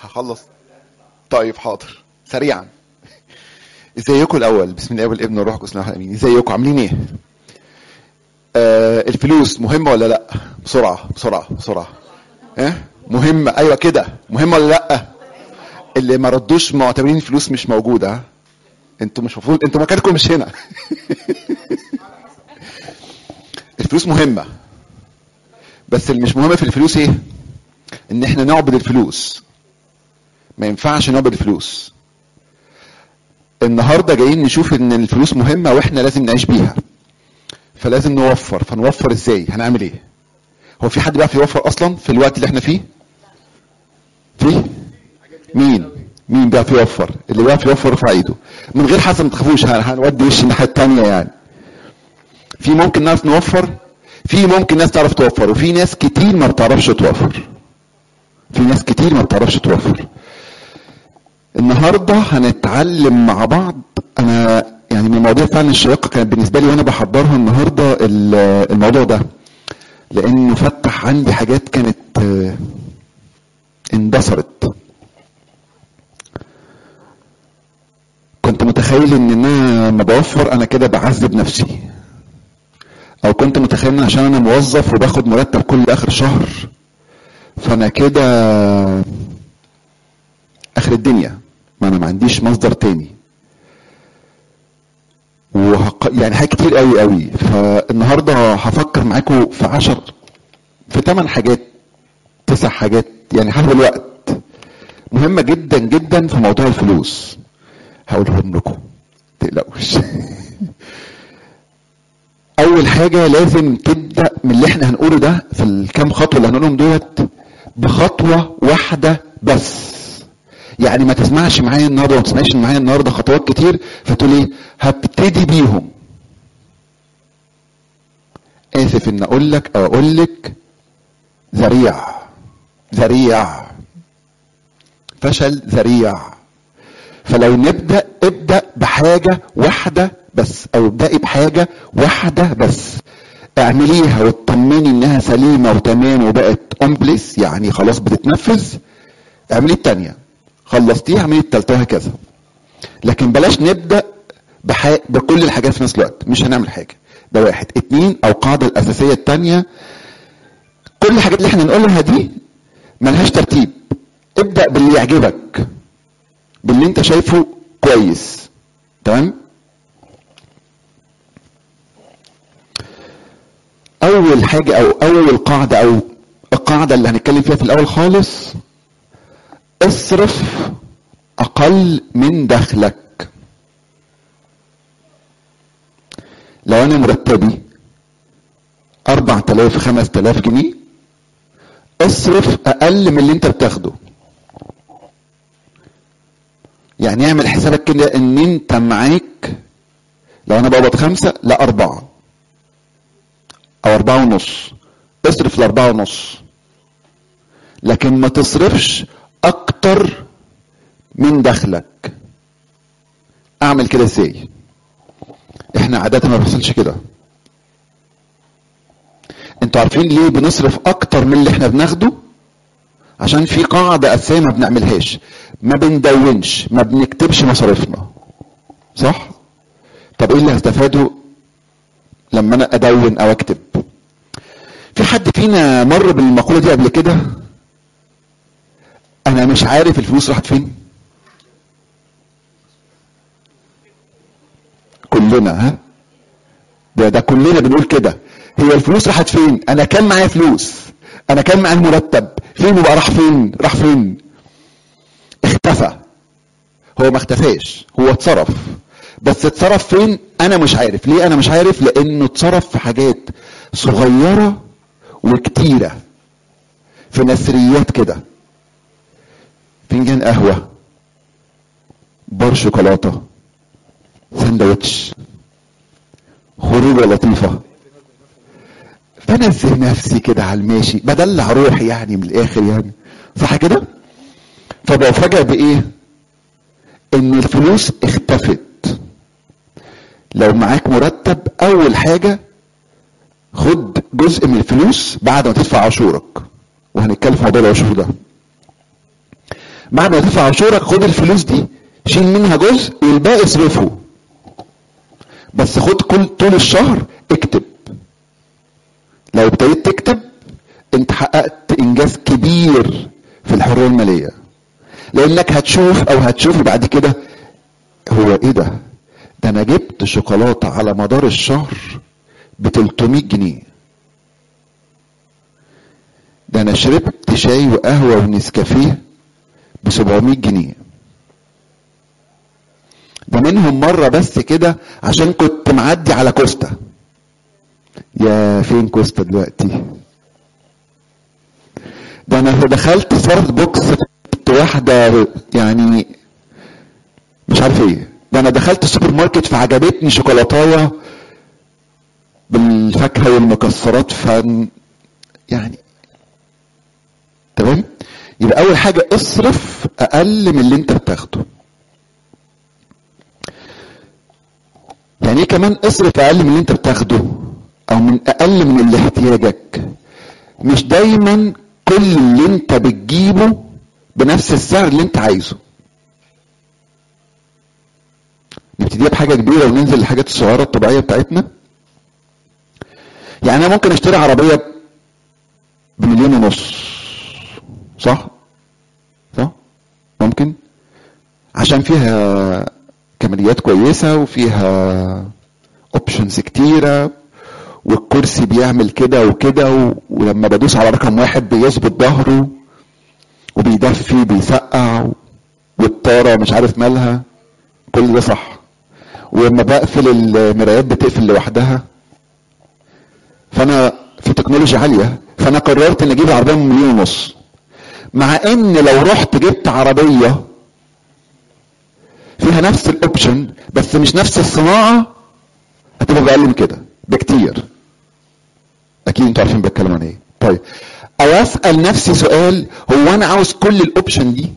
هخلص طيب حاضر سريعا ازيكم الاول بسم الله والابن والروح القدس الله امين ازيكم عاملين ايه آه الفلوس مهمه ولا لا بسرعه بسرعه بسرعه اه مهمه ايوه كده مهمه ولا لا اللي ما ردوش معتبرين الفلوس مش موجوده ها؟ انتوا مش مفروض انتوا مكانكم مش هنا الفلوس مهمه بس اللي مش مهم في الفلوس ايه ان احنا نعبد الفلوس ما ينفعش نعبد الفلوس النهارده جايين نشوف ان الفلوس مهمه واحنا لازم نعيش بيها فلازم نوفر فنوفر ازاي هنعمل ايه هو في حد بيعرف يوفر اصلا في الوقت اللي احنا فيه في مين مين بيعرف يوفر اللي بيعرف يوفر رفع ايده من غير حسن ما تخافوش هن- هنودي وش الناحيه التانيه يعني في ممكن نعرف نوفر في ممكن ناس تعرف توفر وفي ناس كتير ما بتعرفش توفر في ناس كتير ما بتعرفش توفر النهارده هنتعلم مع بعض انا يعني من المواضيع فعلا الشيقه كانت بالنسبه لي وانا بحضرها النهارده ال- الموضوع ده لانه فتح عندي حاجات كانت آه، اندثرت كنت متخيل ان انا لما بوفر انا كده بعذب نفسي او كنت متخيل ان عشان انا موظف وباخد مرتب كل اخر شهر فانا كده اخر الدنيا ما انا ما عنديش مصدر تاني وهق... يعني حاجات كتير قوي قوي فالنهارده هفكر معاكم في عشر في ثمان حاجات تسع حاجات يعني حسب الوقت مهمة جدا جدا في موضوع الفلوس هقولهم لكم تقلقوش اول حاجة لازم تبدأ من اللي احنا هنقوله ده في الكام خطوة اللي هنقولهم دولت بخطوة واحدة بس يعني ما تسمعش معايا النهارده وما تسمعش معايا النهارده خطوات كتير فتقول ايه هبتدي بيهم اسف ان اقول لك او اقول لك ذريع ذريع فشل ذريع فلو نبدا ابدا بحاجه واحده بس او ابدأي بحاجه واحده بس اعمليها واطمني انها سليمه وتمام وبقت اون بليس يعني خلاص بتتنفذ اعملي التانية خلصتيها اعملي التالتة وهكذا لكن بلاش نبدا بح... بكل الحاجات في نفس الوقت مش هنعمل حاجه ده واحد اتنين او القاعده الاساسيه التانية كل الحاجات اللي احنا نقولها دي ملهاش ترتيب ابدا باللي يعجبك باللي انت شايفه كويس تمام اول حاجه او اول قاعده او القاعده اللي هنتكلم فيها في الاول خالص اصرف اقل من دخلك لو انا مرتبي 4000 5000 جنيه اصرف اقل من اللي انت بتاخده يعني اعمل حسابك كده ان انت معاك لو انا بقبض خمسة لا اربعة او اربعة ونص اصرف لاربعة ونص لكن ما تصرفش اكتر من دخلك اعمل كده ازاي احنا عادة ما بنحصلش كده انتوا عارفين ليه بنصرف اكتر من اللي احنا بناخده عشان في قاعدة اساسية ما بنعملهاش ما بندونش ما بنكتبش مصاريفنا صح طب ايه اللي هستفاده لما انا ادون او اكتب في حد فينا مر بالمقولة دي قبل كده انا مش عارف الفلوس راحت فين كلنا ها ده ده كلنا بنقول كده هي الفلوس راحت فين انا كان معايا فلوس انا كان معايا المرتب فين وبقى راح فين راح فين اختفى هو ما اختفاش هو اتصرف بس اتصرف فين انا مش عارف ليه انا مش عارف لانه اتصرف في حاجات صغيرة وكتيرة في نسريات كده فنجان قهوة بار شوكولاتة سندوتش خروجة لطيفة بنزل نفسي كده على الماشي بدلع روحي يعني من الاخر يعني صح كده فبفاجئ بايه ان الفلوس اختفت لو معاك مرتب اول حاجة خد جزء من الفلوس بعد ما تدفع عشورك وهنتكلم في موضوع العشور ده بعد ما تدفع عشورك خد الفلوس دي شيل منها جزء والباقي اصرفه بس خد كل طول الشهر اكتب لو ابتديت تكتب انت حققت انجاز كبير في الحريه الماليه لانك هتشوف او هتشوف بعد كده هو ايه ده ده انا جبت شوكولاته على مدار الشهر ب 300 جنيه ده انا شربت شاي وقهوه ونسكافيه ب 700 جنيه ده منهم مره بس كده عشان كنت معدي على كوستا يا فين كوستا دلوقتي ده انا دخلت ستارت بوكس واحده يعني مش عارف ايه ده انا دخلت السوبر ماركت فعجبتني شوكولاتايه بالفاكهه والمكسرات ف يعني تمام يبقى اول حاجه اصرف اقل من اللي انت بتاخده يعني ايه كمان اصرف اقل من اللي انت بتاخده او من اقل من اللي احتياجك مش دايما كل اللي انت بتجيبه بنفس السعر اللي انت عايزه نبتديها بحاجه كبيره وننزل للحاجات الصغيره الطبيعيه بتاعتنا يعني انا ممكن اشتري عربيه بمليون ونص صح صح ممكن عشان فيها كماليات كويسه وفيها اوبشنز كتيره والكرسي بيعمل كده وكده و... ولما بدوس على رقم واحد بيظبط ظهره وبيدفي بيسقع والطاره مش عارف مالها كل ده صح ولما بقفل المرايات بتقفل لوحدها فانا في تكنولوجيا عاليه فانا قررت ان اجيب عربيه من مليون ونص مع ان لو رحت جبت عربيه فيها نفس الاوبشن بس مش نفس الصناعه هتبقى باقل من كده بكتير اكيد انتوا عارفين بتكلم عن ايه طيب او اسال نفسي سؤال هو انا عاوز كل الاوبشن دي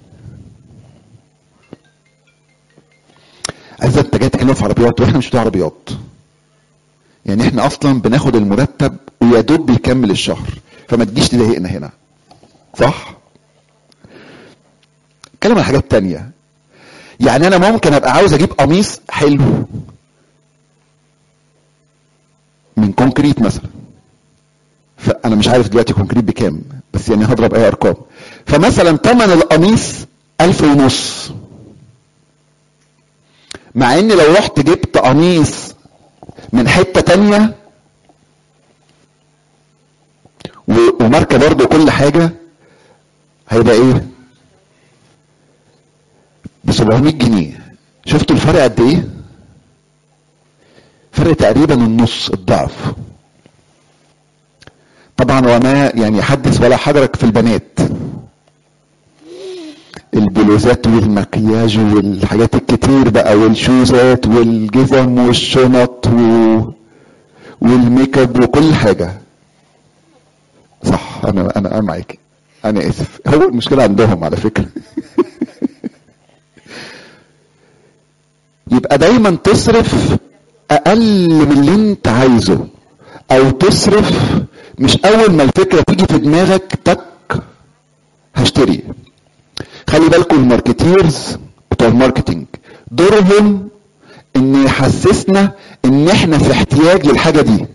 عايز انت جاي تتكلم في عربيات واحنا مش بتوع عربيات يعني احنا اصلا بناخد المرتب ويا دوب بيكمل الشهر فما تجيش تضايقنا هنا صح اتكلم عن حاجات تانية يعني انا ممكن ابقى عاوز اجيب قميص حلو من كونكريت مثلا فانا مش عارف دلوقتي كونكريت بكام بس يعني هضرب اي ارقام فمثلا ثمن القميص ألف ونص مع ان لو رحت جبت قميص من حته تانية وماركه برضه كل حاجه هيبقى ايه ب 700 جنيه شفتوا الفرق قد ايه فرق تقريبا النص الضعف طبعا وما يعني حدث ولا حضرك في البنات البلوزات والمكياج والحاجات الكتير بقى والشوزات والجزم والشنط و... والميك اب وكل حاجه صح انا انا انا معاك انا اسف هو المشكله عندهم على فكره يبقى دايما تصرف اقل من اللي انت عايزه او تصرف مش اول ما الفكره تيجي في دماغك تك هشتري خلي بالكم الماركتيرز بتوع الماركتينج دورهم ان يحسسنا ان احنا في احتياج للحاجه دي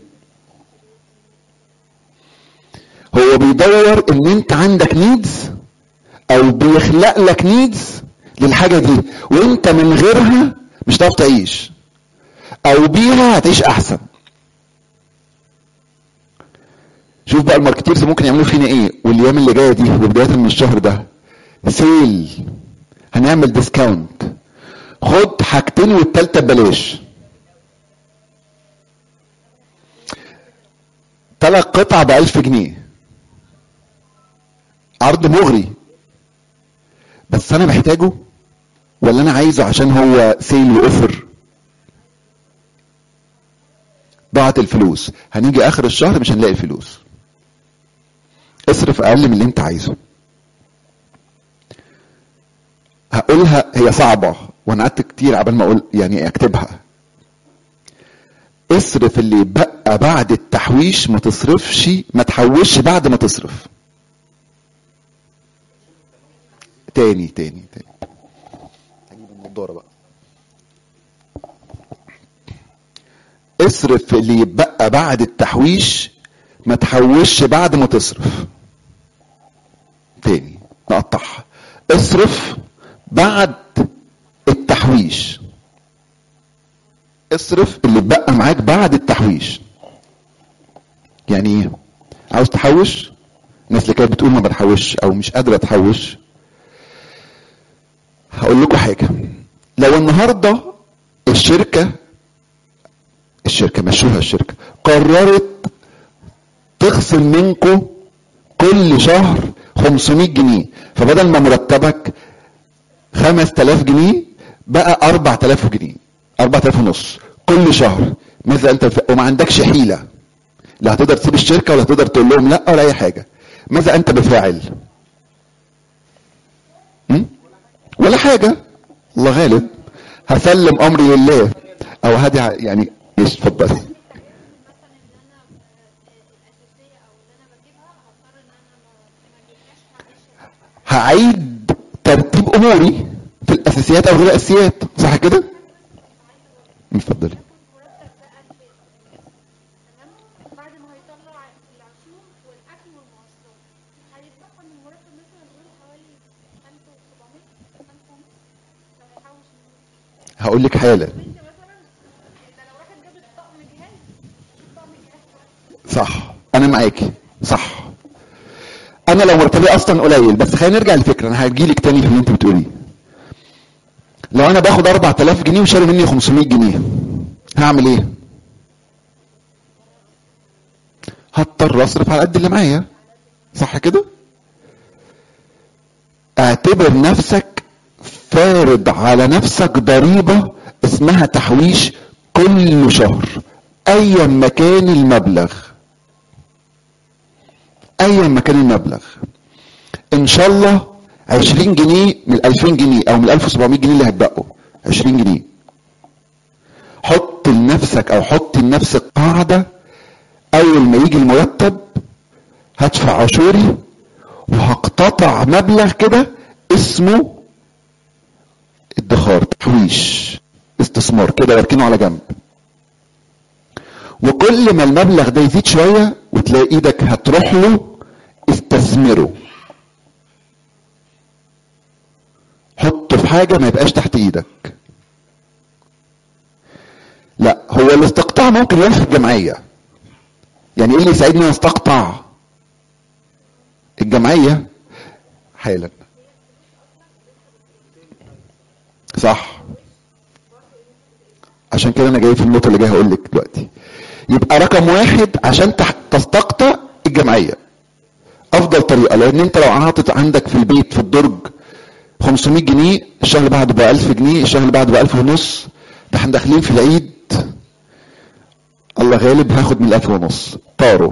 هو بيدور ان انت عندك نيدز او بيخلق لك نيدز للحاجه دي وانت من غيرها مش هتعرف تعيش او بيها هتعيش احسن شوف بقى الماركتيرز ممكن يعملوا فينا ايه والايام اللي جايه دي وبدايه من الشهر ده سيل هنعمل ديسكاونت خد حاجتين والتالتة ببلاش تلات قطع بألف جنيه عرض مغري بس انا محتاجه ولا انا عايزه عشان هو سيل واوفر ضاعت الفلوس هنيجي اخر الشهر مش هنلاقي الفلوس اصرف اقل من اللي انت عايزه هقولها هي صعبة وانا قعدت كتير قبل ما اقول يعني اكتبها اصرف اللي يبقى بعد التحويش ما تصرفش ما تحوش بعد ما تصرف تاني تاني تاني هجيب النضاره بقى اصرف اللي يتبقى بعد التحويش ما تحوش بعد ما تصرف تاني نقطعها اصرف بعد التحويش اصرف اللي اتبقى معاك بعد التحويش يعني ايه عاوز تحوش الناس اللي كانت بتقول ما بتحوش او مش قادره تحوش هقول لكم حاجه لو النهارده الشركه الشركه مشوها الشركه قررت تخصم منكم كل شهر 500 جنيه فبدل ما مرتبك 5000 جنيه بقى 4000 جنيه 4000 ونص كل شهر ماذا انت ف... وما عندكش حيله لا هتقدر تسيب الشركه ولا هتقدر تقول لهم لا ولا اي حاجه ماذا انت بفاعل م? ولا حاجه الله غالب هسلم امري لله او هدي يعني ايش اتفضلي هعيد ترتيب اموري في الاساسيات او غير الاساسيات صح كده اتفضلي بعد ما هيطلع العشور والاكل والمواصلات هيتبقى من المرتب مثلا نقول حوالي 1700 5500 لو هيحوش من هقول لك حاله انت مثلا ده لو راحت جابت طقم جهاز طقم جهاز صح انا معاكي صح انا لو مرتبي اصلا قليل بس خلينا نرجع للفكره انا هجيلك تاني في اللي انت بتقوليه لو انا باخد 4000 جنيه وشاري مني 500 جنيه هعمل ايه هضطر اصرف على قد اللي معايا صح كده اعتبر نفسك فارض على نفسك ضريبة اسمها تحويش كل شهر ايا ما كان المبلغ ايا ما كان المبلغ ان شاء الله 20 جنيه من ال 2000 جنيه او من ال 1700 جنيه اللي هتبقوا 20 جنيه حط لنفسك او حط لنفسك قاعده اول ما يجي المرتب هدفع عشوري وهقتطع مبلغ كده اسمه ادخار تحويش استثمار كده واركنه على جنب وكل ما المبلغ ده يزيد شويه وتلاقي ايدك هتروح له استثمره حطه في حاجه ما يبقاش تحت ايدك لا هو الاستقطاع ممكن يقف في الجمعيه يعني ايه اللي يساعدني ان استقطع الجمعيه حالا صح عشان كده انا جاي في النقطه اللي جاي هقول لك دلوقتي يبقى رقم واحد عشان تح- تستقطع الجمعيه افضل طريقه لان انت لو حاطط عندك في البيت في الدرج 500 جنيه الشهر اللي بعده بقى 1000 جنيه الشهر اللي بعده بقى 1000 ونص ده احنا داخلين في العيد الله غالب هاخد من الألف ونص طاروا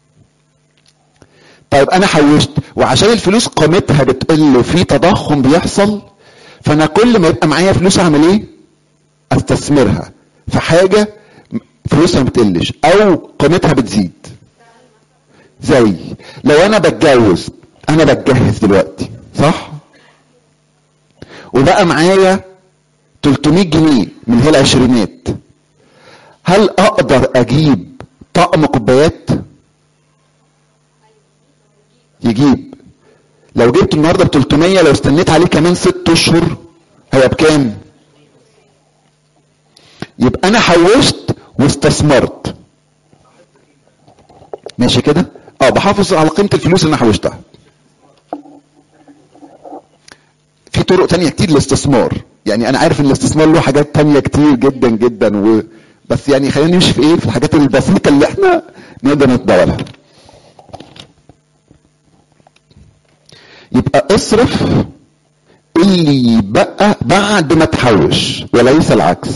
طيب انا حوشت وعشان الفلوس قيمتها بتقل وفي تضخم بيحصل فانا كل ما يبقى معايا فلوس اعمل ايه استثمرها في حاجه فلوسها ما بتقلش او قيمتها بتزيد زي لو انا بتجوز انا بتجهز دلوقتي صح وبقى معايا 300 جنيه من هي العشرينات هل اقدر اجيب طقم كوبايات يجيب لو جبت النهارده ب 300 لو استنيت عليه كمان ست اشهر هيبقى بكام يبقى انا حوشت واستثمرت ماشي كده اه بحافظ على قيمه الفلوس اللي انا حوشتها في طرق تانية كتير للاستثمار يعني انا عارف ان الاستثمار له حاجات تانية كتير جدا جدا و... بس يعني خلينا نمشي في ايه في الحاجات البسيطة اللي احنا نقدر نتداولها يبقى اصرف اللي يبقى بعد ما تحوش وليس العكس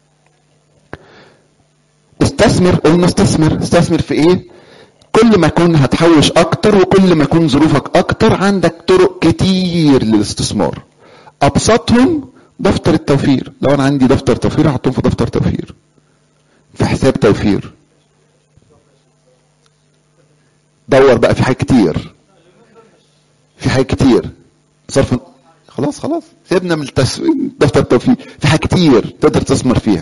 استثمر قلنا استثمر استثمر في ايه كل ما كن هتحوش اكتر وكل ما يكون ظروفك اكتر عندك طرق كتير للاستثمار ابسطهم دفتر التوفير لو انا عندي دفتر توفير احطهم في دفتر توفير في حساب توفير دور بقى في حاجات كتير في حاجات كتير صرف خلاص خلاص سيبنا من التسويق دفتر التوفيق في حاجات كتير تقدر تستثمر فيها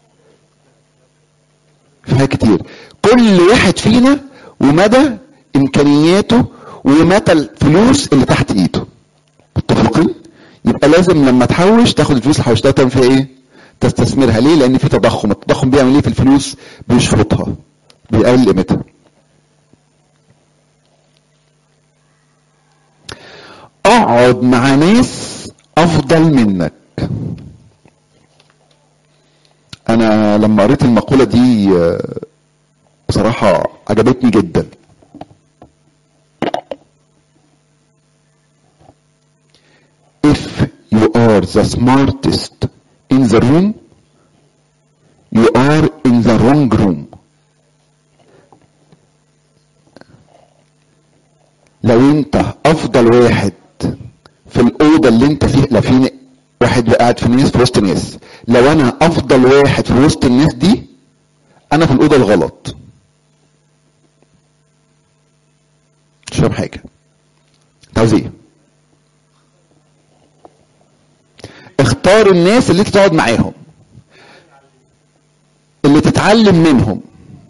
في حاجات كتير كل واحد فينا ومدى امكانياته ومتى الفلوس اللي تحت ايده متفقين يبقى لازم لما تحوش تاخد الفلوس اللي حوشتها تعمل فيها ايه تستثمرها ليه لان في تضخم التضخم بيعمل ايه في الفلوس بيشفطها بيقلل قيمتها اقعد مع ناس افضل منك انا لما قريت المقولة دي آه، بصراحة عجبتني جدا if you are the smartest in the room you are in the wrong room لو انت افضل واحد في الاوضه اللي انت فيها لا في واحد قاعد في ناس في وسط ناس لو انا افضل واحد في وسط الناس دي انا في الاوضه الغلط مش فاهم حاجه انت عاوز ايه اختار الناس اللي انت تقعد معاهم اللي تتعلم منهم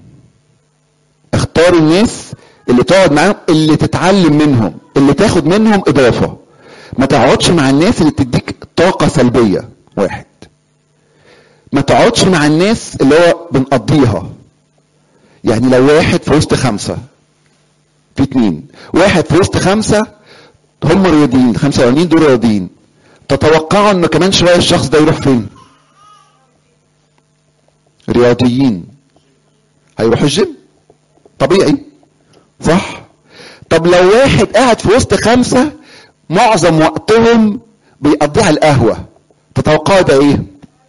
اختار الناس اللي تقعد معاهم اللي تتعلم منهم اللي تاخد منهم اضافه ما تقعدش مع الناس اللي بتديك طاقه سلبيه واحد ما تقعدش مع الناس اللي هو بنقضيها يعني لو واحد في وسط خمسه في اتنين واحد في وسط خمسه هم رياضيين خمسه اولانيين دول رياضيين تتوقعوا ان كمان شويه الشخص ده يروح فين رياضيين هيروحوا الجيم طبيعي صح طب لو واحد قاعد في وسط خمسة معظم وقتهم بيقضيها على القهوة تتوقعوا ده ايه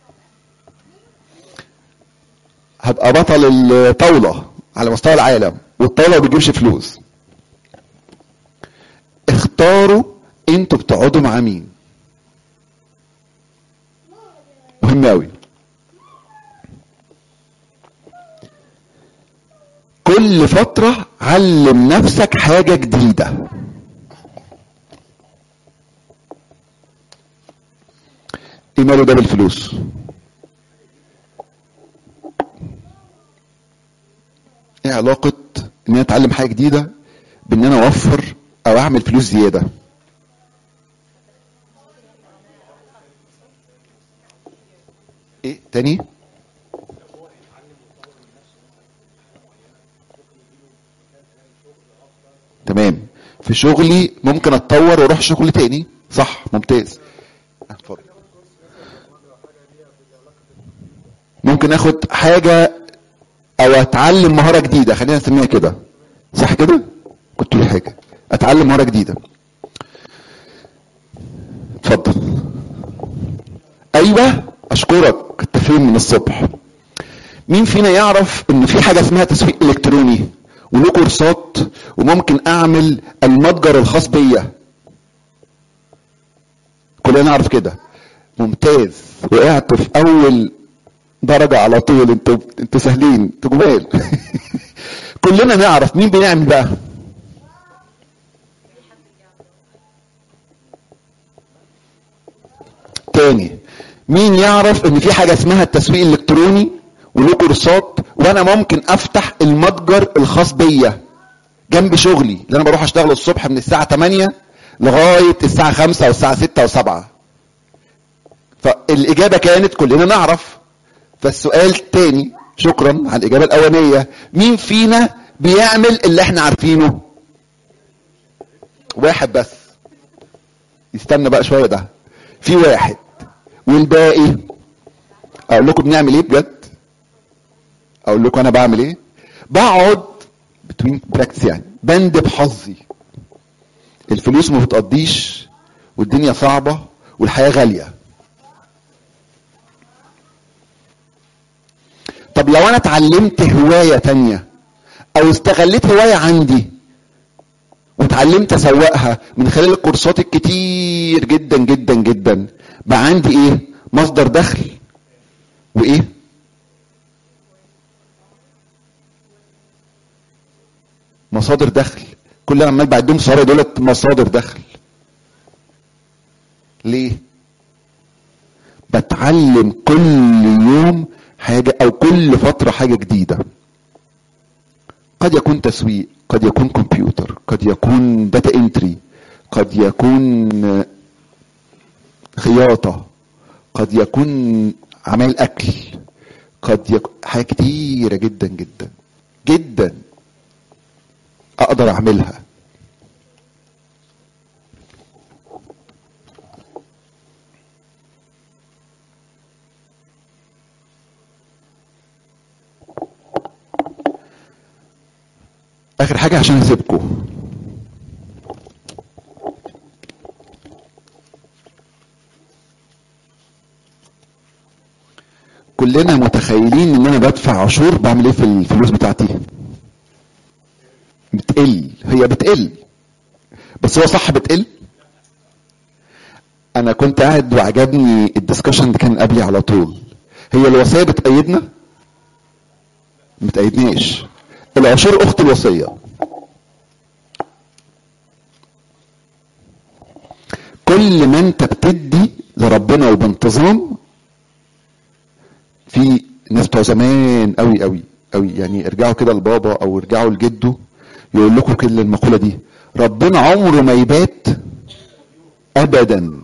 هبقى بطل الطاولة على مستوى العالم والطاولة ما بتجيبش فلوس اختاروا انتوا بتقعدوا مع مين مهم قوي كل فترة علم نفسك حاجة جديدة ايه ماله ده بالفلوس ايه علاقة ان انا اتعلم حاجة جديدة بان انا اوفر او اعمل فلوس زيادة ايه تاني تمام في شغلي ممكن اتطور واروح شغل تاني صح ممتاز اتفضل ممكن اخد حاجة او اتعلم مهارة جديدة خلينا نسميها كده صح كده كنت لي حاجة اتعلم مهارة جديدة اتفضل ايوه اشكرك كنت فين من الصبح مين فينا يعرف ان في حاجة اسمها تسويق الكتروني وله كورسات وممكن اعمل المتجر الخاص بيا كلنا نعرف كده ممتاز وقعت في اول درجة على طول انتوا انتوا سهلين انتوا جمال كلنا نعرف مين بيعمل بقى تاني مين يعرف ان في حاجة اسمها التسويق الالكتروني وله كورسات وانا ممكن افتح المتجر الخاص بيا جنب شغلي اللي انا بروح اشتغل الصبح من الساعة 8 لغاية الساعة 5 او الساعة 6 او 7 فالاجابة كانت كلنا نعرف فالسؤال تاني شكرا على الاجابة الاولانية مين فينا بيعمل اللي احنا عارفينه واحد بس يستنى بقى شوية ده في واحد والباقي اقول لكم بنعمل ايه بجد اقول لكم انا بعمل ايه بقعد بتوين براكتس يعني بندب حظي الفلوس ما بتقضيش والدنيا صعبة والحياة غالية طب لو انا اتعلمت هواية تانية او استغلت هواية عندي واتعلمت اسوقها من خلال الكورسات الكتير جدا جدا جدا بقى عندي ايه مصدر دخل وايه مصادر دخل كل عمال بعدهم صار دولت مصادر دخل ليه بتعلم كل يوم حاجة او كل فترة حاجة جديدة قد يكون تسويق قد يكون كمبيوتر قد يكون داتا انتري قد يكون خياطة قد يكون عمل اكل قد يكون حاجات كتيرة جدا جدا جدا اقدر اعملها اخر حاجة عشان اسيبكم كلنا متخيلين ان انا بدفع عشور بعمل ايه في الفلوس بتاعتي بتقل هي بتقل بس هو صح بتقل انا كنت قاعد وعجبني الدسكشن اللي كان قبلي على طول هي الوصيه بتأيدنا ما بتأيدناش العشور اخت الوصيه كل ما انت بتدي لربنا وبانتظام في ناس بتوع زمان قوي قوي قوي يعني ارجعوا كده لبابا او ارجعوا لجده يقول لكم كده المقوله دي ربنا عمره ما يبات ابدا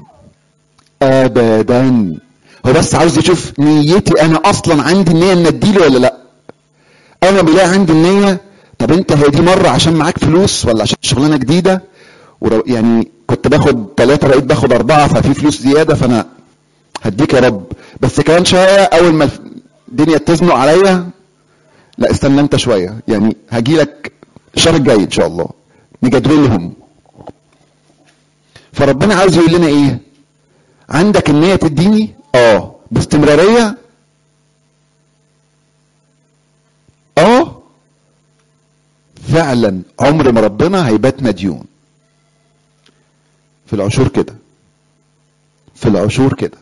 ابدا هو بس عاوز يشوف نيتي انا اصلا عندي النيه ان اديله ولا لا انا بلاقي عندي النيه طب انت هي دي مره عشان معاك فلوس ولا عشان شغلانه جديده ورو يعني كنت باخد ثلاثه بقيت باخد اربعه ففي فلوس زياده فانا هديك يا رب بس كمان شويه اول ما الدنيا تزنق عليا لا استنى انت شويه يعني هجي لك الشهر الجاي ان شاء الله نجدولهم فربنا عاوز يقول لنا ايه عندك النيه تديني اه باستمراريه اه فعلا عمر ما ربنا هيبات مديون في العشور كده في العشور كده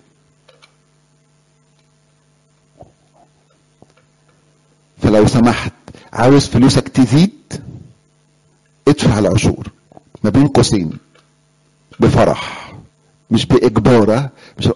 فلو سمحت عاوز فلوسك تزيد ادفع العشور ما بين قوسين بفرح مش بإجبار مش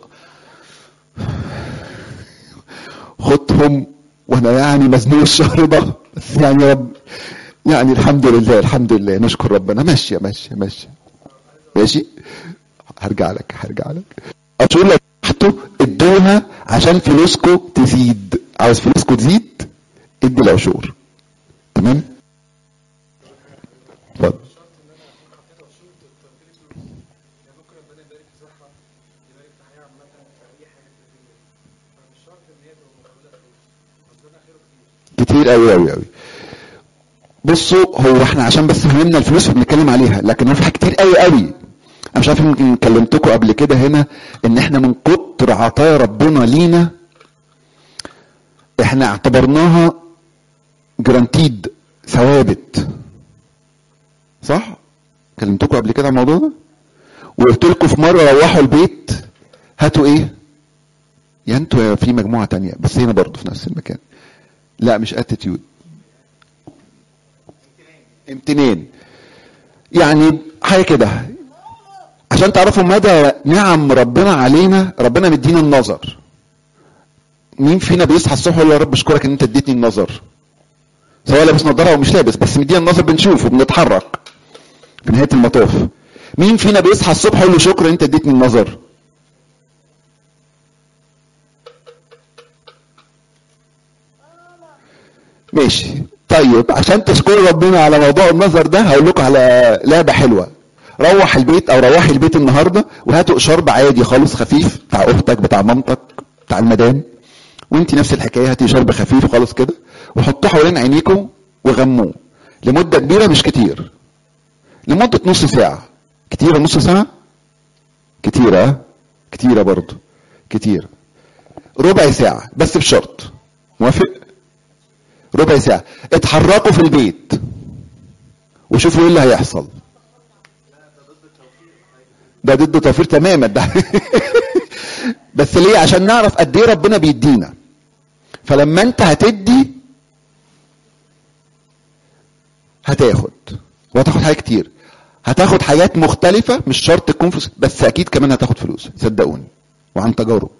خدهم وانا يعني مزنوق الشهر ده بس يعني رب يعني الحمد لله الحمد لله نشكر ربنا ماشيه ماشيه ماشيه ماشي هرجع لك هرجع لك عشور لو سمحتوا ادوها عشان فلوسكم تزيد عاوز فلوسكم تزيد ادي العشور تمام اتفضل كتير قوي قوي قوي بصوا هو احنا عشان بس فهمنا الفلوس فبنتكلم عليها لكن هو في حاجات كتير قوي قوي انا مش عارف يمكن كلمتكم قبل كده هنا ان احنا من كتر عطايا ربنا لينا احنا اعتبرناها جرانتيد ثوابت صح كلمتكم قبل كده على الموضوع ده وقلت لكم في مره روحوا البيت هاتوا ايه يا انتوا يا في مجموعه تانية بس هنا برضه في نفس المكان لا مش اتيتيود امتنان يعني حاجه كده عشان تعرفوا مدى نعم ربنا علينا ربنا مدينا النظر مين فينا بيصحى الصبح يقول يا رب اشكرك ان انت اديتني النظر سواء لابس نظاره او مش لابس بس مدينا النظر بنشوف وبنتحرك في نهايه المطاف مين فينا بيصحى الصبح يقول له شكرا انت اديتني النظر ماشي طيب عشان تشكروا ربنا على موضوع النظر ده هقول لكم على لعبه حلوه روح البيت او روحي البيت النهارده وهاتوا شرب عادي خالص خفيف بتاع اختك بتاع مامتك بتاع المدام وانت نفس الحكايه هاتي شرب خفيف خالص كده وحطوه حوالين عينيكم وغموه لمده كبيره مش كتير لمده نص ساعه كتيره نص ساعه كتيره كتيره برضه كتير ربع ساعه بس بشرط موافق ربع ساعه اتحركوا في البيت وشوفوا ايه اللي هيحصل ده ضد توفير تماما ده بس ليه عشان نعرف قد ايه ربنا بيدينا فلما انت هتدي هتاخد وهتاخد حاجات كتير هتاخد حاجات مختلفة مش شرط تكون فلوس بس اكيد كمان هتاخد فلوس صدقوني وعن تجارب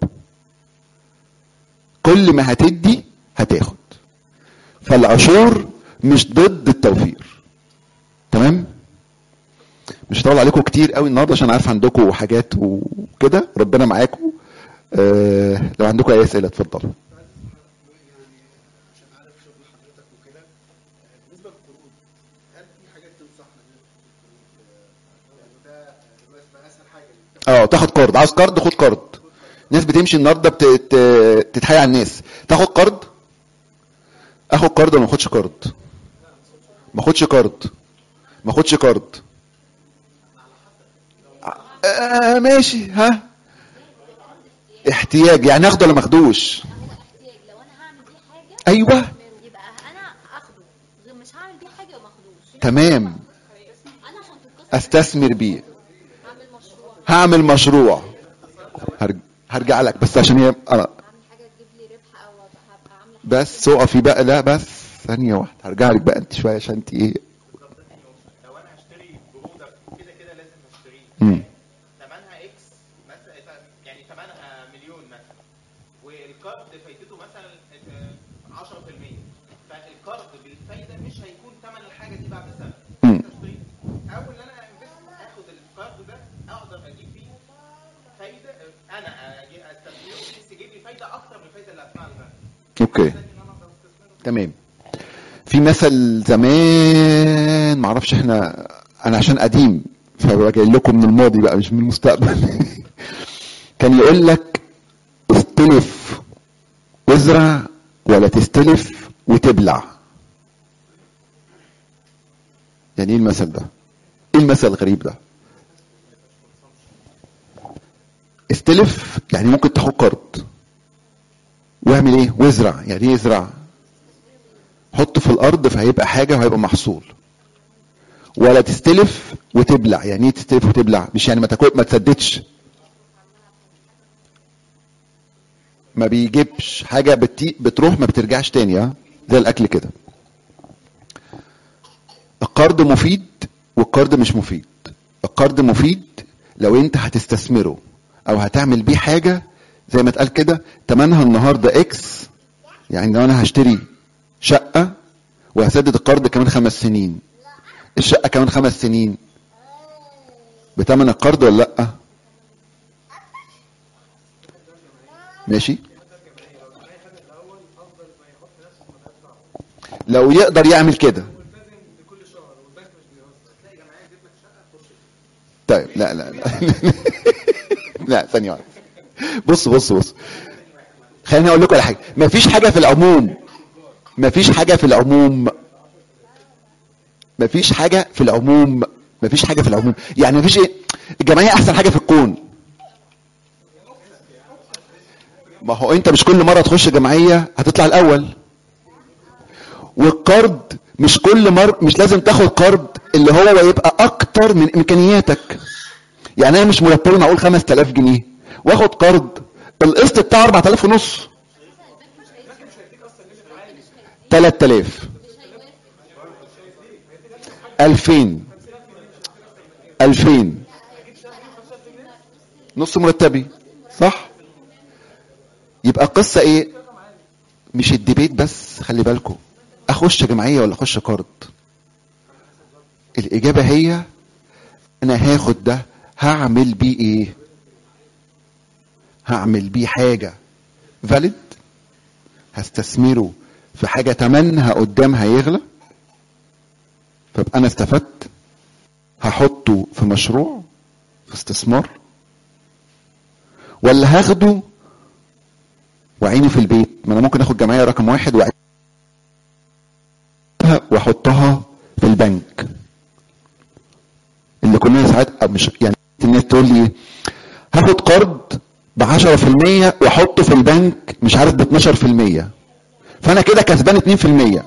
كل ما هتدي هتاخد فالعشور مش ضد التوفير تمام مش هطول عليكم كتير قوي النهارده عشان عارف عندكم حاجات وكده ربنا معاكم آه لو عندكم اي اسئله اتفضلوا يعني عشان عارف شغل حضرتك وكده آه، بالنسبه للقروض هل في حاجات تنصحنا بيها في القروض؟ آه، يعني ده دلوقتي بقى اسهل حاجه إنك تاخد اه تاخد قرض عاوز قرض خد قرض ناس بتمشي النهارده بت... ت- تتحايل على الناس تاخد قرض اخد قرض ولا ما اخدش قرض ما اخدش قرض ما اخدش قرض آه ماشي ها احتياج يعني اخده ولا ما اخدوش احتياج لو انا هعمل بيه حاجه ايوه يبقى انا اخده غير مش هعمل بيه حاجه وما اخدوش تمام انا كنت القصه استثمر بيه هعمل مشروع هعمل مشروع هرج... هرجع لك بس عشان هي انا هعمل حاجه تجيب لي ربح او هبقى عامله بس اقفي بقى لا بس ثانية واحدة هرجع لك بقى انت شوية عشان انت ايه لو انا هشتري برودكت كده كده لازم اشتريه مم. ثمنها اكس مثلا يعني ثمنها مليون مثلا والقرض فايدته مثلا آه، 10% فالقرض بالفايده مش هيكون ثمن الحاجه دي بعد سنه مم. تشتري او ان انا انفست اخد القرض ده اقدر اجيب فيه فايده آه، انا اجي استثمره بحيث يجيب لي فايده اكتر من الفايده اللي هدفعها البنك اوكي لكن انا اقدر استثمره تمام في مثل زمان معرفش احنا انا عشان قديم فجاي لكم من الماضي بقى مش من المستقبل كان يقول لك استلف وازرع ولا تستلف وتبلع يعني ايه المثل ده ايه المثل الغريب ده استلف يعني ممكن تاخد قرض واعمل ايه وازرع يعني ايه ازرع حطه في الارض فهيبقى حاجه وهيبقى محصول ولا تستلف وتبلع يعني ايه تستلف وتبلع مش يعني ما تاكل ما تسددش ما بيجيبش حاجه بتي بتروح ما بترجعش تاني ها زي الاكل كده القرض مفيد والقرض مش مفيد القرض مفيد لو انت هتستثمره او هتعمل بيه حاجه زي ما اتقال كده تمنها النهارده اكس يعني لو انا هشتري شقه وهسدد القرض كمان خمس سنين الشقه كمان خمس سنين بتمن القرض ولا لا ماشي لو يقدر يعمل كده طيب لا لا لا لا ثانية واحدة بص بص بص خليني اقول لكم على حاجة مفيش حاجة في العموم مفيش حاجة في العموم مفيش حاجة في العموم مفيش حاجة في العموم يعني مفيش ايه الجمعية احسن حاجة في الكون ما هو انت مش كل مرة تخش جمعية هتطلع الاول والقرض مش كل مرة مش لازم تاخد قرض اللي هو يبقى اكتر من امكانياتك يعني انا مش مرتبي معقول 5000 جنيه واخد قرض القسط بتاعه 4000 ونص 3000 2000 2000 نص مرتبي صح يبقى القصة ايه مش الديبيت بس خلي بالكم اخش جمعية ولا اخش قرض الاجابة هي انا هاخد ده هعمل بيه ايه هعمل بيه حاجة فاليد هستثمره في حاجة تمنها قدام هيغلى فابقى انا استفدت هحطه في مشروع في استثمار ولا هاخده وعيني في البيت ما انا ممكن اخد جمعيه رقم واحد وأعينها واحطها في البنك اللي كلنا ساعات أو مش يعني الناس تقول لي إيه؟ هاخد قرض ب 10% واحطه في البنك مش عارف ب 12% فانا كده كسبان 2%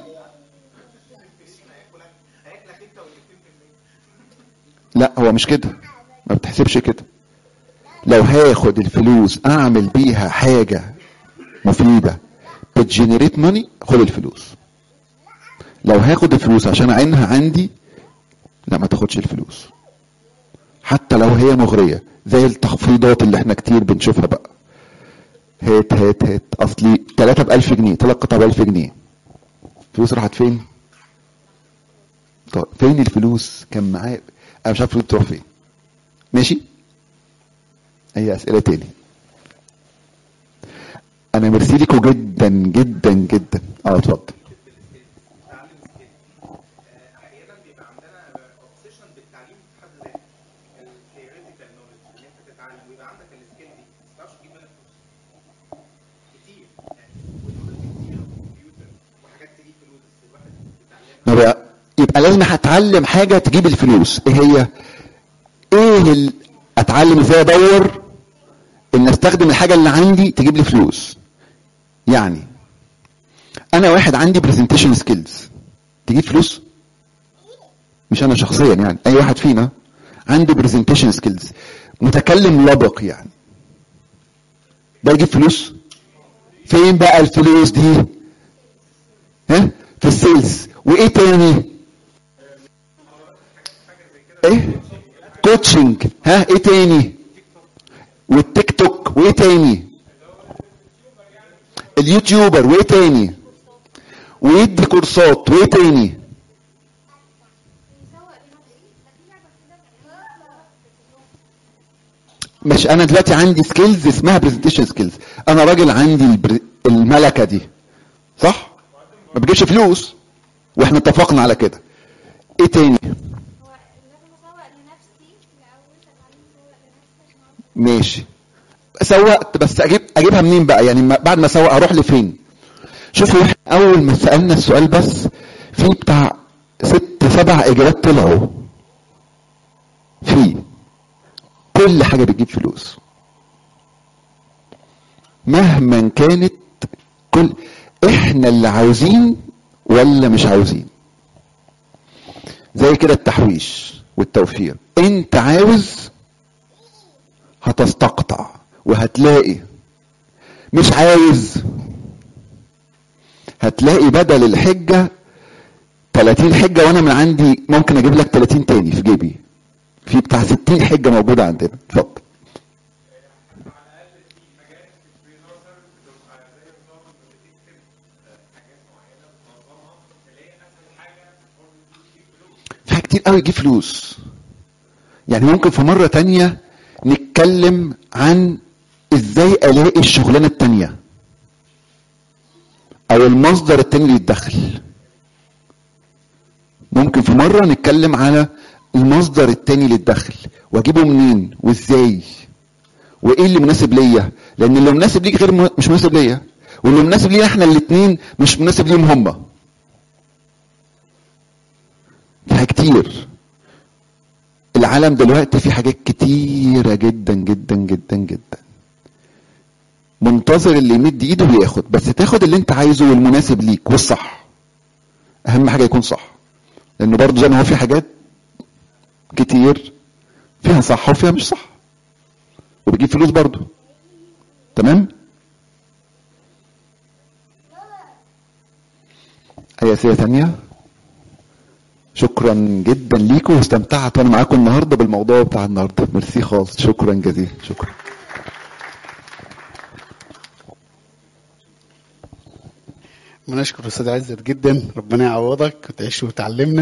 لا هو مش كده ما بتحسبش كده لو هاخد الفلوس اعمل بيها حاجه مفيده بتجنريت ماني خد الفلوس لو هاخد الفلوس عشان اعينها عندي لا ما تاخدش الفلوس حتى لو هي مغريه زي التخفيضات اللي احنا كتير بنشوفها بقى هات هات هات اصلي ثلاثة ب 1000 جنيه ثلاث قطع ب 1000 جنيه فلوس راحت فين؟ طب فين الفلوس؟ كان معايا انا مش عارف الفلوس تروح فين ماشي؟ اي اسئله تاني انا ميرسي لكم جدا جدا جدا اه اتفضل تعلم سكيل احيانا بيبقى عندنا اوبسيشن بالتعليم في حد ذاته الثيوريتيكال نولج ان انت تتعلم ويبقى عندك السكيل دي بس ما تعرفش تجيب منها فلوس كتير يعني ونولج كتير كمبيوتر وحاجات تجيب فلوس بس الواحد بيتعلمها يبقى يبقى لازم هتعلم حاجه تجيب الفلوس ايه هي ايه ال... اتعلم ازاي ادور ان استخدم الحاجه اللي عندي تجيب لي فلوس يعني انا واحد عندي برزنتيشن سكيلز تجيب فلوس مش انا شخصيا يعني اي واحد فينا عنده برزنتيشن سكيلز متكلم لبق يعني ده يجيب فلوس فين بقى الفلوس دي ها في السيلز وايه تاني ايه كوتشنج ها ايه تاني والتيك توك وايه تاني اليوتيوبر وايه تاني ويدي كورسات وايه تاني مش انا دلوقتي عندي سكيلز اسمها برزنتيشن سكيلز انا راجل عندي البر... الملكه دي صح ما بجيبش فلوس واحنا اتفقنا على كده ايه تاني هو لازم اسوق لنفسي الاول اتعلم اسوق لنفسي عشان اعرف ماشي سوقت بس اجيب اجيبها منين بقى يعني ما- بعد ما اسوق اروح لفين شوفوا إحنا اول ما سالنا السؤال بس في بتاع ست سبع اجابات طلعوا في كل حاجه بتجيب فلوس مهما كانت كل احنا اللي عاوزين ولا مش عاوزين زي كده التحويش والتوفير انت عاوز هتستقطع وهتلاقي مش عايز هتلاقي بدل الحجة 30 حجة وانا من عندي ممكن اجيب لك 30 تاني في جيبي في بتاع 60 حجة موجودة عندنا اتفضل في حاجات كتير قوي يجيب فلوس يعني ممكن في مرة تانية نتكلم عن ازاي الاقي الشغلانة التانية او المصدر التاني للدخل ممكن في مرة نتكلم على المصدر التاني للدخل واجيبه منين وازاي وايه اللي مناسب ليا لان اللي مناسب ليك غير م- مش مناسب ليا واللي مناسب لينا احنا الاتنين مش مناسب ليهم هما في حاجات كتير العالم دلوقتي فيه حاجات كتيرة جدا جدا جدا جدا منتظر اللي يمد ايده وياخد بس تاخد اللي انت عايزه والمناسب ليك والصح اهم حاجة يكون صح لانه برضه زي ما هو في حاجات كتير فيها صح وفيها مش صح وبتجيب فلوس برضه تمام اي اسئله ثانيه شكرا جدا ليكم واستمتعت وانا معاكم النهارده بالموضوع بتاع النهارده ميرسي خالص شكرا جزيلا شكرا بنشكر استاذ عزت جدا ربنا يعوضك وتعيش وتعلمنا